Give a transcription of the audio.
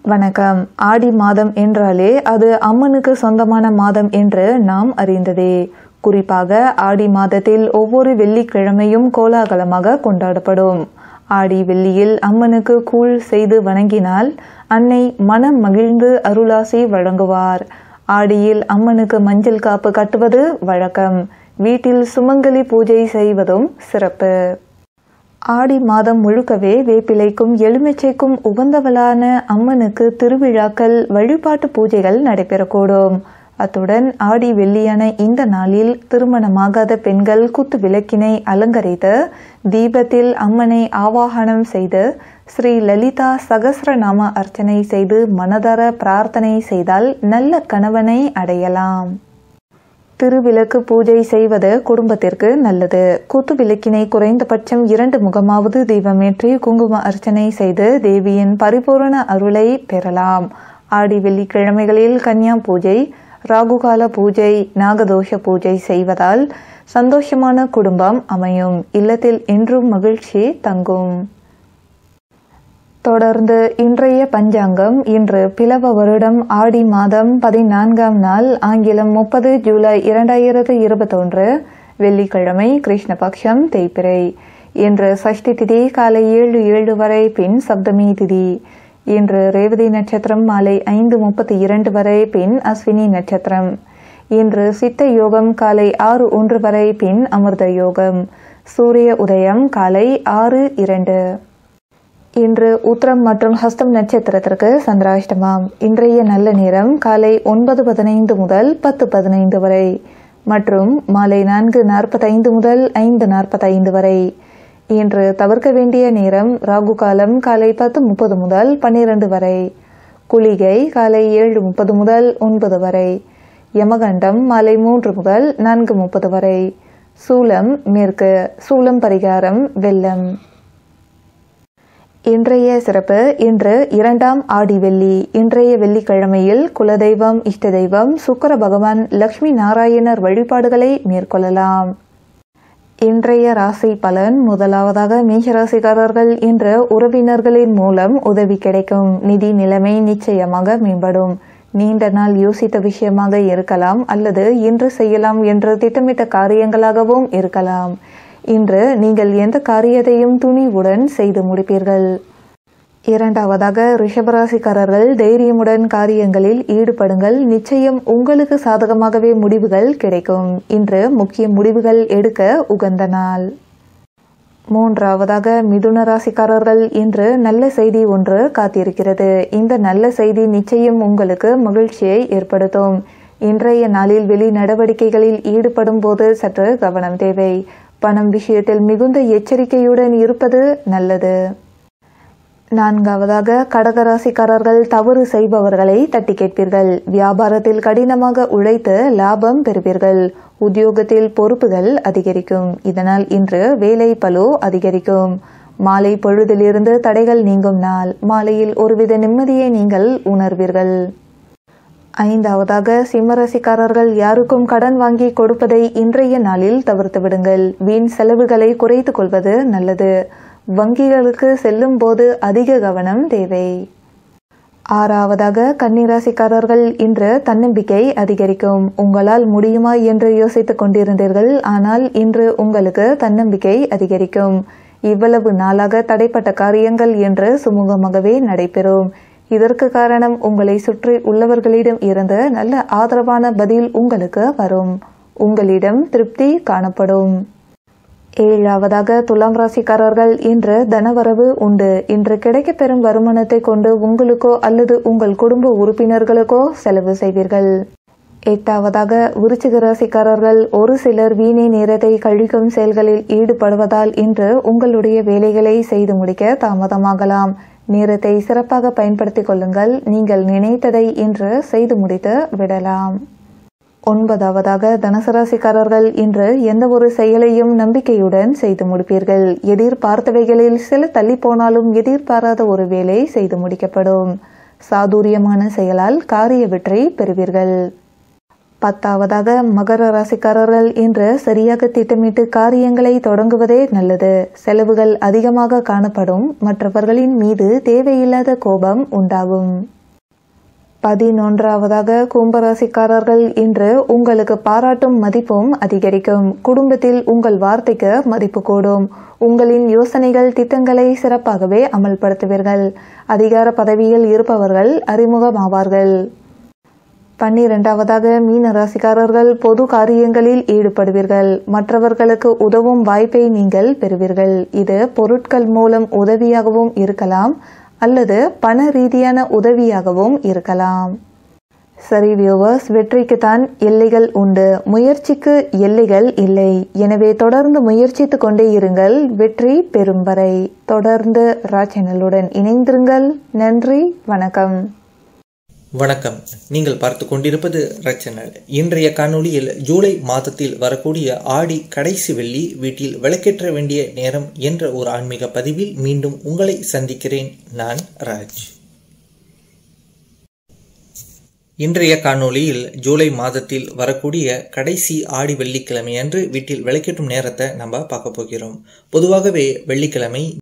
வணக்கம் ஆடி மாதம் என்றாலே அது அம்மனுக்கு சொந்தமான மாதம் என்று நாம் அறிந்ததே குறிப்பாக ஆடி மாதத்தில் ஒவ்வொரு வெள்ளிக்கிழமையும் கோலாகலமாக கொண்டாடப்படும் ஆடி வெள்ளியில் அம்மனுக்கு கூழ் செய்து வணங்கினால் அன்னை மனம் மகிழ்ந்து அருளாசி வழங்குவார் ஆடியில் அம்மனுக்கு மஞ்சள் காப்பு கட்டுவது வழக்கம் வீட்டில் சுமங்கலி பூஜை செய்வதும் சிறப்பு ஆடி மாதம் முழுக்கவே வேப்பிலைக்கும் எலுமிச்சைக்கும் உகந்தவளான அம்மனுக்கு திருவிழாக்கள் வழிபாட்டு பூஜைகள் நடைபெறக்கூடும் அத்துடன் ஆடி வெள்ளியான இந்த நாளில் திருமணமாகாத பெண்கள் குத்து விளக்கினை அலங்கரித்து தீபத்தில் அம்மனை ஆவாகனம் செய்து ஸ்ரீ லலிதா சகசிரநாம அர்ச்சனை செய்து மனதார பிரார்த்தனை செய்தால் நல்ல கணவனை அடையலாம் திருவிளக்கு பூஜை செய்வது குடும்பத்திற்கு நல்லது குத்து விளக்கினை குறைந்தபட்சம் இரண்டு முகமாவது தீபமேற்றி குங்கும அர்ச்சனை செய்து தேவியின் பரிபூரண அருளை பெறலாம் ஆடி வெள்ளிக்கிழமைகளில் கன்யா பூஜை ராகுகால பூஜை நாகதோஷ பூஜை செய்வதால் சந்தோஷமான குடும்பம் அமையும் இல்லத்தில் என்றும் மகிழ்ச்சி தங்கும் தொடர்ந்து இன்றைய பஞ்சாங்கம் இன்று பிளவ வருடம் ஆடி மாதம் பதினான்காம் நாள் ஆங்கிலம் முப்பது ஜூலை இரண்டாயிரத்து இருபத்தொன்று வெள்ளிக்கிழமை கிருஷ்ணபக்ஷம் தேய்பிரை இன்று சஷ்டி திதி காலை ஏழு ஏழு வரை பின் சப்தமி திதி இன்று ரேவதி நட்சத்திரம் மாலை ஐந்து முப்பத்தி இரண்டு வரை பின் அஸ்வினி நட்சத்திரம் இன்று சித்த யோகம் காலை ஆறு ஒன்று வரை பின் அமிர்த யோகம் சூரிய உதயம் காலை ஆறு இரண்டு இன்று உத்திரம் மற்றும் ஹஸ்தம் நட்சத்திரத்திற்கு சந்திராஷ்டமம் இன்றைய நல்ல நேரம் காலை ஒன்பது பதினைந்து முதல் பத்து பதினைந்து வரை மற்றும் மாலை நான்கு நாற்பத்தைந்து முதல் ஐந்து நாற்பத்தைந்து வரை இன்று தவிர்க்க வேண்டிய நேரம் ராகு காலம் காலை பத்து முப்பது முதல் பன்னிரண்டு வரை குளிகை காலை ஏழு முப்பது முதல் ஒன்பது வரை யமகண்டம் மாலை மூன்று முதல் நான்கு முப்பது வரை சூலம் மேற்கு சூலம் பரிகாரம் வெள்ளம் இன்றைய சிறப்பு இன்று இரண்டாம் ஆடி வெள்ளி இன்றைய வெள்ளிக்கிழமையில் குலதெய்வம் இஷ்ட தெய்வம் சுக்கர பகவான் லக்ஷ்மி நாராயணர் வழிபாடுகளை மேற்கொள்ளலாம் இன்றைய ராசி பலன் முதலாவதாக மேஷராசிக்காரர்கள் இன்று உறவினர்களின் மூலம் உதவி கிடைக்கும் நிதி நிலைமை நிச்சயமாக மேம்படும் நீண்ட நாள் யோசித்த விஷயமாக இருக்கலாம் அல்லது இன்று செய்யலாம் என்று திட்டமிட்ட காரியங்களாகவும் இருக்கலாம் இன்று நீங்கள் எந்த காரியத்தையும் துணிவுடன் செய்து முடிப்பீர்கள் இரண்டாவதாக ரிஷபராசிக்காரர்கள் தைரியமுடன் காரியங்களில் ஈடுபடுங்கள் நிச்சயம் உங்களுக்கு சாதகமாகவே முடிவுகள் கிடைக்கும் இன்று முக்கிய முடிவுகள் எடுக்க உகந்த நாள் மூன்றாவதாக மிதுன ராசிக்காரர்கள் இன்று நல்ல செய்தி ஒன்று காத்திருக்கிறது இந்த நல்ல செய்தி நிச்சயம் உங்களுக்கு மகிழ்ச்சியை ஏற்படுத்தும் இன்றைய நாளில் வெளி நடவடிக்கைகளில் ஈடுபடும் போது சற்று கவனம் தேவை பணம் விஷயத்தில் மிகுந்த எச்சரிக்கையுடன் இருப்பது நல்லது நான்காவதாக கடகராசிக்காரர்கள் தவறு செய்பவர்களை தட்டி கேட்பீர்கள் வியாபாரத்தில் கடினமாக உழைத்து லாபம் பெறுவீர்கள் உத்தியோகத்தில் பொறுப்புகள் அதிகரிக்கும் இதனால் இன்று வேலை பலு அதிகரிக்கும் மாலை பொழுதிலிருந்து தடைகள் நீங்கும் நாள் மாலையில் ஒருவித நிம்மதியை நீங்கள் உணர்வீர்கள் ஐந்தாவதாக சிம்மராசிக்காரர்கள் யாருக்கும் கடன் வாங்கி கொடுப்பதை இன்றைய நாளில் தவிர்த்து விடுங்கள் வீண் செலவுகளை குறைத்துக் கொள்வது நல்லது வங்கிகளுக்கு செல்லும் போது அதிக கவனம் தேவை ஆறாவதாக கன்னிராசிக்காரர்கள் இன்று தன்னம்பிக்கை அதிகரிக்கும் உங்களால் முடியுமா என்று யோசித்துக் கொண்டிருந்தீர்கள் ஆனால் இன்று உங்களுக்கு தன்னம்பிக்கை அதிகரிக்கும் இவ்வளவு நாளாக தடைப்பட்ட காரியங்கள் என்று சுமூகமாகவே நடைபெறும் இதற்கு காரணம் உங்களை சுற்றி உள்ளவர்களிடம் இருந்து நல்ல ஆதரவான பதில் உங்களுக்கு வரும் உங்களிடம் திருப்தி காணப்படும் ஏழாவதாக துலாம் ராசிக்காரர்கள் இன்று தனவரவு உண்டு இன்று கிடைக்கப்பெறும் வருமானத்தை கொண்டு உங்களுக்கோ அல்லது உங்கள் குடும்ப உறுப்பினர்களுக்கோ செலவு செய்வீர்கள் எட்டாவதாக விருச்சிக ராசிக்காரர்கள் ஒரு சிலர் வீணை நேரத்தை கழிக்கும் செயல்களில் ஈடுபடுவதால் இன்று உங்களுடைய வேலைகளை செய்து முடிக்க தாமதமாகலாம் நேரத்தை சிறப்பாக பயன்படுத்திக் கொள்ளுங்கள் நீங்கள் நினைத்ததை இன்று செய்து முடித்து விடலாம் ஒன்பதாவதாக தனுசராசிக்காரர்கள் இன்று எந்த ஒரு செயலையும் நம்பிக்கையுடன் செய்து முடிப்பீர்கள் எதிர்பார்த்தவைகளில் சில தள்ளி போனாலும் எதிர்பாராத ஒரு வேலை செய்து முடிக்கப்படும் சாதுரியமான செயலால் காரிய வெற்றி பெறுவீர்கள் பத்தாவதாக மகர ராசிக்காரர்கள் இன்று சரியாக திட்டமிட்டு காரியங்களை தொடங்குவதே நல்லது செலவுகள் அதிகமாக காணப்படும் மற்றவர்களின் மீது தேவையில்லாத கோபம் உண்டாகும் பதினொன்றாவதாக கும்பராசிக்காரர்கள் இன்று உங்களுக்கு பாராட்டும் மதிப்பும் அதிகரிக்கும் குடும்பத்தில் உங்கள் வார்த்தைக்கு மதிப்பு கூடும் உங்களின் யோசனைகள் திட்டங்களை சிறப்பாகவே அமல்படுத்துவீர்கள் அதிகார பதவியில் இருப்பவர்கள் அறிமுகமாவார்கள் பன்னிரெண்டாவதாக மீன ராசிக்காரர்கள் பொது காரியங்களில் ஈடுபடுவீர்கள் மற்றவர்களுக்கு உதவும் வாய்ப்பை நீங்கள் பெறுவீர்கள் இது பொருட்கள் மூலம் உதவியாகவும் இருக்கலாம் அல்லது பண ரீதியான உதவியாகவும் இருக்கலாம் சரி வியூவர்ஸ் வெற்றிக்குத்தான் எல்லைகள் உண்டு முயற்சிக்கு எல்லைகள் இல்லை எனவே தொடர்ந்து முயற்சித்து கொண்டே இருங்கள் வெற்றி பெறும் வரை தொடர்ந்து ராச்சனலுடன் இணைந்திருங்கள் நன்றி வணக்கம் வணக்கம் நீங்கள் பார்த்து கொண்டிருப்பது ரச்சனல் இன்றைய காணொளியில் ஜூலை மாதத்தில் வரக்கூடிய ஆடி கடைசி வெள்ளி வீட்டில் விளக்கேற்ற வேண்டிய நேரம் என்ற ஒரு ஆன்மீக பதிவில் மீண்டும் உங்களை சந்திக்கிறேன் நான் ராஜ் இன்றைய காணொளியில் ஜூலை மாதத்தில் வரக்கூடிய கடைசி ஆடி வெள்ளிக்கிழமை அன்று வீட்டில் விளக்கேற்றும் நேரத்தை நம்ம பார்க்க போகிறோம் பொதுவாகவே வெள்ளிக்கிழமை